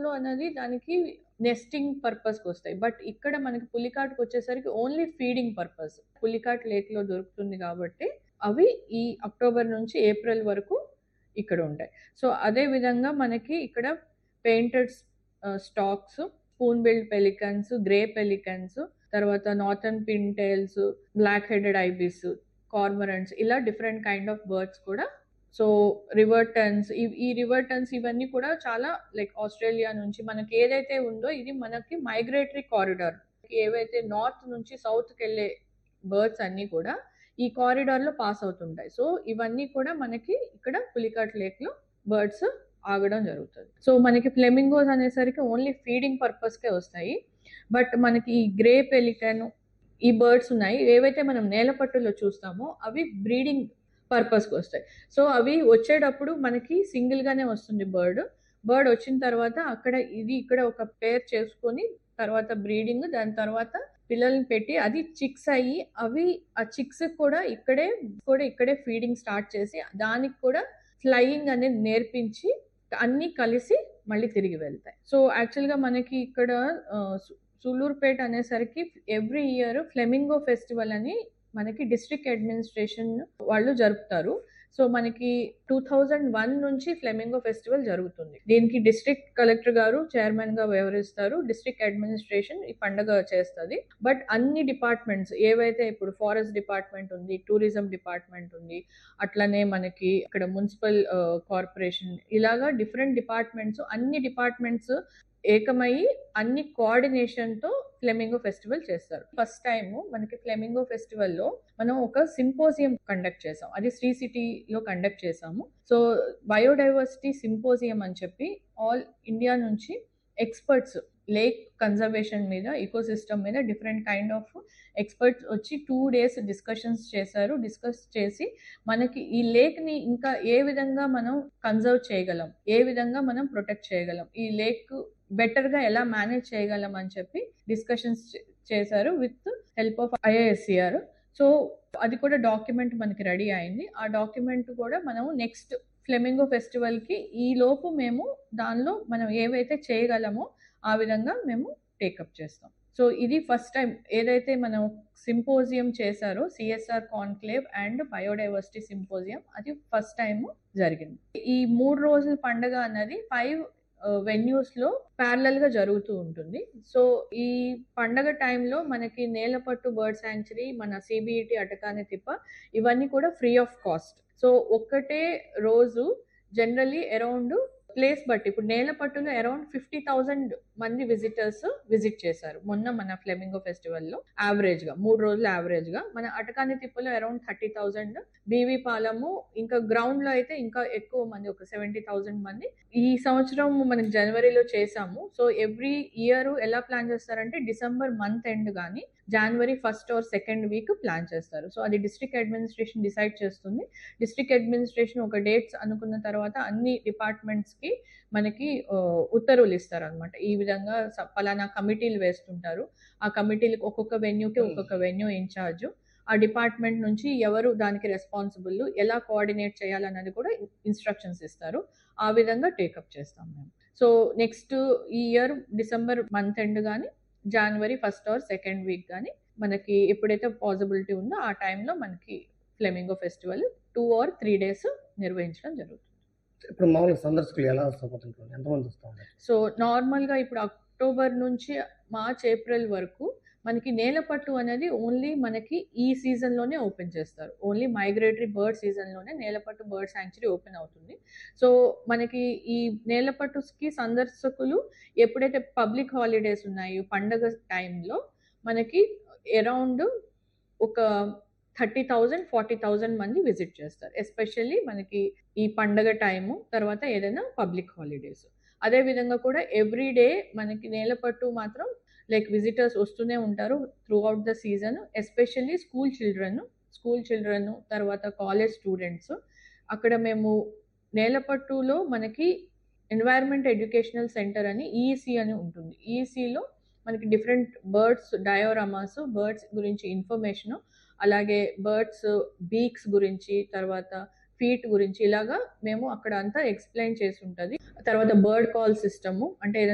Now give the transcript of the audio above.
లో అనేది దానికి నెస్టింగ్ పర్పస్కి వస్తాయి బట్ ఇక్కడ మనకి పులికాట్కి వచ్చేసరికి only feeding purpose Pulicat lake లో దొరుకుతుంది కాబట్టి అవి ఈ అక్టోబర్ నుంచి ఏప్రిల్ వరకు ఇక్కడ ఉంటాయి సో అదే విధంగా మనకి ఇక్కడ painted storks spoon billed pelicans grey pelicans తర్వాత northern pintails black headed ibis cormorants ఇలా డిఫరెంట్ కైండ్ ఆఫ్ బర్డ్స్ కూడా సో రివర్టన్స్ ఈ రివర్టన్స్ ఇవన్నీ కూడా చాలా లైక్ ఆస్ట్రేలియా నుంచి మనకి ఏదైతే ఉందో ఇది మనకి మైగ్రేటరీ కారిడార్ ఏవైతే నార్త్ నుంచి సౌత్కి వెళ్ళే బర్డ్స్ అన్నీ కూడా ఈ కారిడార్ లో పాస్ అవుతుంటాయి సో ఇవన్నీ కూడా మనకి ఇక్కడ పులికాట్ లేక్ లో బర్డ్స్ ఆగడం జరుగుతుంది సో మనకి ఫ్లెమింగోస్ అనేసరికి ఓన్లీ ఫీడింగ్ పర్పస్కే వస్తాయి బట్ మనకి ఈ గ్రే పెలికన్ ఈ బర్డ్స్ ఉన్నాయి ఏవైతే మనం నేలపట్టులో చూస్తామో అవి బ్రీడింగ్ పర్పస్కి వస్తాయి సో అవి వచ్చేటప్పుడు మనకి సింగిల్ గానే వస్తుంది బర్డ్ బర్డ్ వచ్చిన తర్వాత అక్కడ ఇది ఇక్కడ ఒక పేర్ చేసుకొని తర్వాత బ్రీడింగ్ దాని తర్వాత పిల్లల్ని పెట్టి అది చిక్స్ అయ్యి అవి ఆ చిక్స్ కూడా ఇక్కడే కూడా ఇక్కడే ఫీడింగ్ స్టార్ట్ చేసి దానికి కూడా ఫ్లయింగ్ అనేది నేర్పించి అన్నీ కలిసి మళ్ళీ తిరిగి వెళ్తాయి సో యాక్చువల్గా మనకి ఇక్కడ సూలూరుపేట అనేసరికి ఎవ్రీ ఇయర్ ఫ్లెమింగో ఫెస్టివల్ అని మనకి డిస్ట్రిక్ట్ అడ్మినిస్ట్రేషన్ వాళ్ళు జరుపుతారు సో మనకి టూ థౌజండ్ వన్ నుంచి ఫ్లెమింగో ఫెస్టివల్ జరుగుతుంది దీనికి డిస్ట్రిక్ట్ కలెక్టర్ గారు చైర్మన్ గా వ్యవహరిస్తారు డిస్ట్రిక్ట్ అడ్మినిస్ట్రేషన్ ఈ పండగ చేస్తుంది బట్ అన్ని డిపార్ట్మెంట్స్ ఏవైతే ఇప్పుడు ఫారెస్ట్ డిపార్ట్మెంట్ ఉంది టూరిజం డిపార్ట్మెంట్ ఉంది అట్లనే మనకి ఇక్కడ మున్సిపల్ కార్పొరేషన్ ఇలాగా డిఫరెంట్ డిపార్ట్మెంట్స్ అన్ని డిపార్ట్మెంట్స్ ఏకమయ్యి అన్ని కోఆర్డినేషన్ తో ఫ్లెమింగో ఫెస్టివల్ చేస్తారు ఫస్ట్ టైం మనకి ఫ్లెమింగో ఫెస్టివల్ లో మనం ఒక సింపోజియం కండక్ట్ చేసాం అది శ్రీ సిటీలో కండక్ట్ చేసాము సో బయోడైవర్సిటీ సింపోజియం అని చెప్పి ఆల్ ఇండియా నుంచి ఎక్స్పర్ట్స్ లేక్ కన్జర్వేషన్ మీద ఈకో సిస్టమ్ మీద డిఫరెంట్ కైండ్ ఆఫ్ ఎక్స్పర్ట్స్ వచ్చి టూ డేస్ డిస్కషన్స్ చేశారు డిస్కస్ చేసి మనకి ఈ లేక్ ని ఇంకా ఏ విధంగా మనం కన్జర్వ్ చేయగలం ఏ విధంగా మనం ప్రొటెక్ట్ చేయగలం ఈ లేక్ బెటర్ గా ఎలా మేనేజ్ చేయగలం అని చెప్పి డిస్కషన్స్ చేశారు with help of IASCR so అది కూడా డాక్యుమెంట్ మనకి రెడీ అయింది ఆ డాక్యుమెంట్ కూడా మనం నెక్స్ట్ ఫ్లెమింగో ఫెస్టివల్ కి ఈ లోపు మేము దానిలో మనం ఏవైతే చేయగలమో ఆ విధంగా మేము టేకప్ చేస్తాం సో ఇది ఫస్ట్ టైం ఏదైతే మనం సింపోజియం చేశారో CSR conclave and biodiversity symposium అది ఫస్ట్ టైం జరిగింది ఈ మూడు రోజుల పండుగ అన్నది ఫైవ్ వెన్యూస్ లో ప్యారలల్ గా జరుగుతూ ఉంటుంది సో ఈ పండగ టైంలో మనకి నేలపట్టు బర్డ్ శాంచురీ మన సిబిఈటి అటకాని తిప్ప ఇవన్నీ కూడా ఫ్రీ ఆఫ్ కాస్ట్ సో ఒక్కటే రోజు జనరలీ అరౌండ్ ప్లేస్ బట్టి ఇప్పుడు నేలపట్టులో అరౌండ్ ఫిఫ్టీ థౌసండ్ మంది విజిటర్స్ విజిట్ చేశారు మొన్న మన ఫ్లెమింగో ఫెస్టివల్ లో యావరేజ్ గా మూడు రోజులు యావరేజ్ గా మన అటకాని తిప్పలో around thirty thousand BV Palem ఇంకా గ్రౌండ్ లో అయితే ఇంకా ఎక్కువ మంది ఒక సెవెంటీ థౌసండ్ మంది ఈ సంవత్సరం మనం జనవరిలో చేసాము సో ఎవ్రీ ఇయర్ ఎలా ప్లాన్ చేస్తారంటే డిసెంబర్ మంత్ ఎండ్ కానీ January first or second week plan చేస్తారు సో అది డిస్ట్రిక్ట్ అడ్మినిస్ట్రేషన్ డిసైడ్ చేస్తుంది డిస్ట్రిక్ట్ అడ్మినిస్ట్రేషన్ ఒక డేట్స్ అనుకున్న తర్వాత అన్ని డిపార్ట్మెంట్స్ కి మనకి ఉత్తర్వులు ఇస్తారు అనమాట ఈ విధంగా పలానా కమిటీలు వేస్తుంటారు ఆ కమిటీలకు ఒక్కొక్క వెన్యూకి ఒక్కొక్క వెన్యూ ఇన్ఛార్జ్ ఆ డిపార్ట్మెంట్ నుంచి ఎవరు దానికి రెస్పాన్సిబుల్ ఎలా కోఆర్డినేట్ చేయాలన్నది కూడా ఇన్స్ట్రక్షన్స్ ఇస్తారు ఆ విధంగా టేకప్ చేస్తాం మేము సో నెక్స్ట్ ఈ ఇయర్ డిసెంబర్ మంత్ ఎండ్ కానీ January first or second week కానీ మనకి ఎప్పుడైతే పాసిబిలిటీ ఉందో ఆ టైంలో మనకి flamingo festival two or three days నిర్వహించడం జరుగుతుంది ఇప్పుడు మామూలుగా సందర్శకులు ఎలా వస్తుంటారు ఎంతమంది వస్తూ ఉంటారు సో నార్మల్గా ఇప్పుడు అక్టోబర్ నుంచి మార్చ్ ఏప్రిల్ వరకు మనకి నేలపట్టు అనేది ఓన్లీ మనకి ఈ సీజన్లోనే ఓపెన్ చేస్తారు ఓన్లీ మైగ్రేటరీ బర్డ్ సీజన్లోనే నేలపట్టు బర్డ్ శాంక్చురీ ఓపెన్ అవుతుంది సో మనకి ఈ నేలపట్టుకి సందర్శకులు ఎప్పుడైతే పబ్లిక్ హాలిడేస్ ఉన్నాయో పండగ టైంలో మనకి అరౌండ్ ఒక థర్టీ థౌజండ్ ఫార్టీ థౌజండ్ మంది విజిట్ చేస్తారు ఎస్పెషల్లీ మనకి ఈ పండగ టైము తర్వాత ఏదైనా పబ్లిక్ హాలిడేస్ అదే విధంగా కూడా ఎవ్రీ డే మనకి నేలపట్టు మాత్రం లైక్ విజిటర్స్ వస్తూనే ఉంటారు throughout the season especially school children school children తర్వాత కాలేజ్ స్టూడెంట్స్ అక్కడ మేము నేలపట్టులో మనకి ఎన్వైర్న్మెంట్ ఎడ్యుకేషనల్ సెంటర్ అని ఈఈసి అని ఉంటుంది ఈఈసిలో మనకి డిఫరెంట్ బర్డ్స్ డయోరామాస్ బర్డ్స్ గురించి ఇన్ఫర్మేషన్ అలాగే బర్డ్స్ బీక్స్ గురించి తర్వాత ఫీట్ గురించి ఇలాగా మేము అక్కడ అంతా ఎక్స్ప్లెయిన్ చేసి ఉంటుంది తర్వాత బర్డ్ కాల్ సిస్టము అంటే